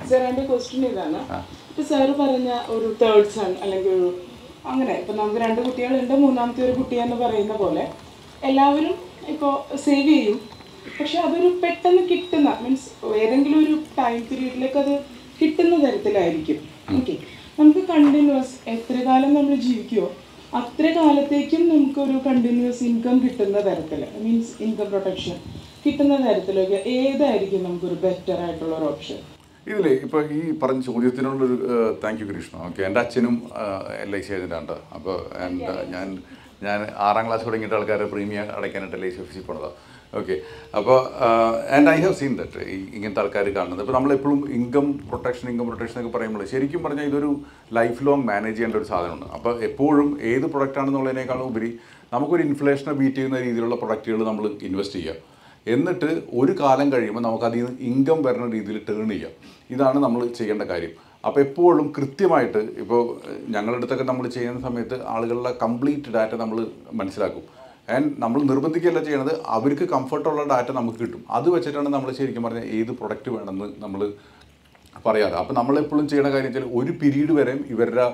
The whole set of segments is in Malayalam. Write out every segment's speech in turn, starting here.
സാർ എൻ്റെ ക്വസ്റ്റ്യൻ ഇതാണ് ഇപ്പൊ സാറ് പറഞ്ഞ ഒരു തേർഡ് സൺ അല്ലെങ്കിൽ ഒരു അങ്ങനെ ഇപ്പൊ നമുക്ക് രണ്ട് കുട്ടികളുണ്ട് മൂന്നാമത്തെ ഒരു കുട്ടി എന്ന് പറയുന്ന പോലെ എല്ലാവരും ഇപ്പോൾ സേവ് ചെയ്യും പക്ഷെ അതൊരു പെട്ടെന്ന് കിട്ടുന്ന മീൻസ് ഏതെങ്കിലും ഒരു ടൈം പീരീഡിലേക്ക് അത് കിട്ടുന്ന തരത്തിലായിരിക്കും ഓക്കെ നമുക്ക് കണ്ടിന്യൂസ് എത്ര കാലം നമ്മൾ ജീവിക്കുമോ അത്ര കാലത്തേക്കും നമുക്കൊരു കണ്ടിന്യൂസ് ഇൻകം കിട്ടുന്ന തരത്തിൽ മീൻസ് ഇൻകം പ്രൊട്ടക്ഷൻ കിട്ടുന്ന തരത്തിലൊക്കെ ഏതായിരിക്കും നമുക്കൊരു ബെറ്റർ ആയിട്ടുള്ള ഒരു ഓപ്ഷൻ ഇതിൽ ഇപ്പോൾ ഈ പറഞ്ഞ ചോദ്യത്തിനുള്ളൊരു താങ്ക് യു കൃഷ്ണ ഓക്കെ എൻ്റെ അച്ഛനും എൽ ഐ സി ഏജൻറ്റാണ് അപ്പോൾ എൻ്റെ ഞാൻ ഞാൻ ആറാം ക്ലാസ് തുടങ്ങിയിട്ട് ആൾക്കാർ പ്രീമിയം അടയ്ക്കാനായിട്ട് എൽ ഐ സി ഓഫീസിൽ പോണതാണ് ഓക്കെ അപ്പോൾ and I have seen that ഇങ്ങനത്തെ ആൾക്കാർ കാണുന്നത് ഇപ്പോൾ നമ്മളെപ്പോഴും ഇൻകം പ്രൊട്ടക്ഷൻ ഇൻകം പ്രൊട്ടക്ഷൻ എന്നൊക്കെ പറയുമ്പോൾ ശരിക്കും പറഞ്ഞാൽ ഇതൊരു ലൈഫ് ലോങ് മാനേജ് ചെയ്യേണ്ട ഒരു സാധനമാണ് അപ്പോൾ എപ്പോഴും ഏത് പ്രൊഡക്റ്റ് ആണെന്നുള്ളതിനേക്കാളും ഉപരി നമുക്കൊരു ഇൻഫ്ലേഷനെ ബീറ്റ് ചെയ്യുന്ന രീതിയിലുള്ള പ്രൊഡക്റ്റുകൾ നമ്മൾ ഇൻവെസ്റ്റ് ചെയ്യുക എന്നിട്ട് ഒരു കാലം കഴിയുമ്പോൾ നമുക്ക് അതിൽ നിന്ന് ഇൻകം വരുന്ന രീതിയിൽ ടേൺ ചെയ്യാം ഇതാണ് നമ്മൾ ചെയ്യേണ്ട കാര്യം അപ്പോൾ എപ്പോഴും കൃത്യമായിട്ട് ഇപ്പോൾ ഞങ്ങളുടെ അടുത്തൊക്കെ നമ്മൾ ചെയ്യുന്ന സമയത്ത് ആളുകളുടെ കംപ്ലീറ്റ് ഡാറ്റ നമ്മൾ മനസ്സിലാക്കും ആൻഡ് നമ്മൾ നിർബന്ധിക്കുകയല്ല ചെയ്യണത് അവർക്ക് കംഫർട്ടുള്ള ഡാറ്റ നമുക്ക് കിട്ടും അത് വെച്ചിട്ടാണ് നമ്മൾ ശരിക്കും പറഞ്ഞാൽ ഏത് പ്രൊഡക്റ്റ് വേണമെന്ന് നമ്മൾ പറയാറ് അപ്പോൾ നമ്മളെപ്പോഴും ചെയ്യുന്ന കാര്യം വെച്ചാൽ ഒരു പീരീഡ് വരെയും ഇവരുടെ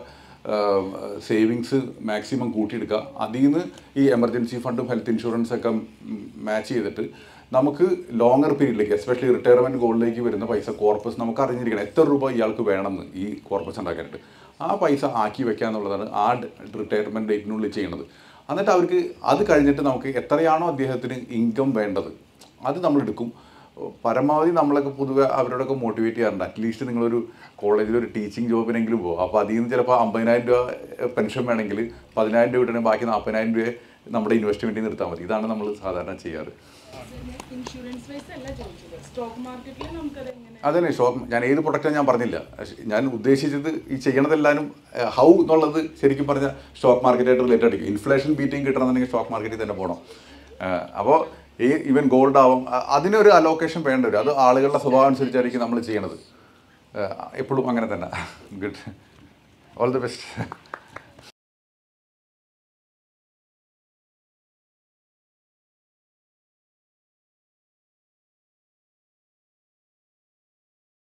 സേവിങ്സ് മാക്സിമം കൂട്ടിയെടുക്കുക അതിൽ നിന്ന് ഈ എമർജൻസി ഫണ്ടും ഹെൽത്ത് ഇൻഷുറൻസ് ഒക്കെ മാച്ച് ചെയ്തിട്ട് നമുക്ക് ലോങ്ങർ പീരീഡിലേക്ക് എസ്പെഷ്യലി റിട്ടയർമെൻറ്റ് ഗോളിലേക്ക് വരുന്ന പൈസ കോർപ്പസ് നമുക്ക് അറിഞ്ഞിരിക്കണം എത്ര രൂപ ഇയാൾക്ക് വേണമെന്ന് ഈ കോർപ്പസ് ഉണ്ടാക്കാനായിട്ട് ആ പൈസ ആക്കി വെക്കുക എന്നുള്ളതാണ് ആ റിട്ടയർമെൻറ്റ് ഡേറ്റിനുള്ളിൽ ചെയ്യണത് എന്നിട്ട് അവർക്ക് അത് കഴിഞ്ഞിട്ട് നമുക്ക് എത്രയാണോ അദ്ദേഹത്തിന് ഇൻകം വേണ്ടത് അത് നമ്മൾ എടുക്കും പരമാവധി നമ്മളൊക്കെ പൊതുവെ അവരോടൊക്കെ മോട്ടിവേറ്റ് ചെയ്യാറുണ്ട് അറ്റ്ലീസ്റ്റ് നിങ്ങളൊരു കോളേജിൽ ഒരു ടീച്ചിങ് ജോബിനെങ്കിലും പോകും അപ്പോൾ അതിൽ നിന്ന് ചിലപ്പോൾ അമ്പതിനായിരം രൂപ പെൻഷൻ വേണമെങ്കിൽ പതിനായിരം രൂപ കിട്ടണമെങ്കിൽ ബാക്കി നാൽപ്പതിനായിരം രൂപ നമ്മുടെ ഇൻവെസ്റ്റ്മെൻറ്റിൽ നിർത്താൽ മതി ഇതാണ് നമ്മൾ സാധാരണ ചെയ്യാറ് ഇൻഷുറൻസ് വൈസ് അല്ല ചോദിച്ചത് സ്റ്റോക്ക് മാർക്കറ്റിൽ നമുക്കത് എങ്ങനെ അതന്നെ ഷോപ്പ് ഞാൻ ഏത് പ്രൊഡക്റ്റാണ് ഞാൻ പറഞ്ഞില്ല പക്ഷേ ഞാൻ ഉദ്ദേശിച്ചത് ഈ ചെയ്യണതെല്ലാനും ഹൗ എന്നുള്ളത് ശരിക്കും പറഞ്ഞാൽ സ്റ്റോക്ക് മാർക്കറ്റായിട്ട് റിലേറ്റഡ് ആയിരിക്കും ഇൻഫ്ലേഷൻ ബീറ്റിംഗ് കിട്ടണമെന്നുണ്ടെങ്കിൽ സ്റ്റോക്ക് മാർക്കറ്റിൽ തന്നെ പോകണം അപ്പോൾ ഈ ഈവൻ ഗോൾഡ് ആവും അ- അതിനൊരു അലോക്കേഷൻ വേണ്ട വരും അത് ആളുകളുടെ സ്വഭാവം അനുസരിച്ചായിരിക്കും നമ്മൾ ചെയ്യണത് എപ്പോഴും അങ്ങനെ തന്നെ ഗുഡ് ഓൾ ദി ബെസ്റ്റ്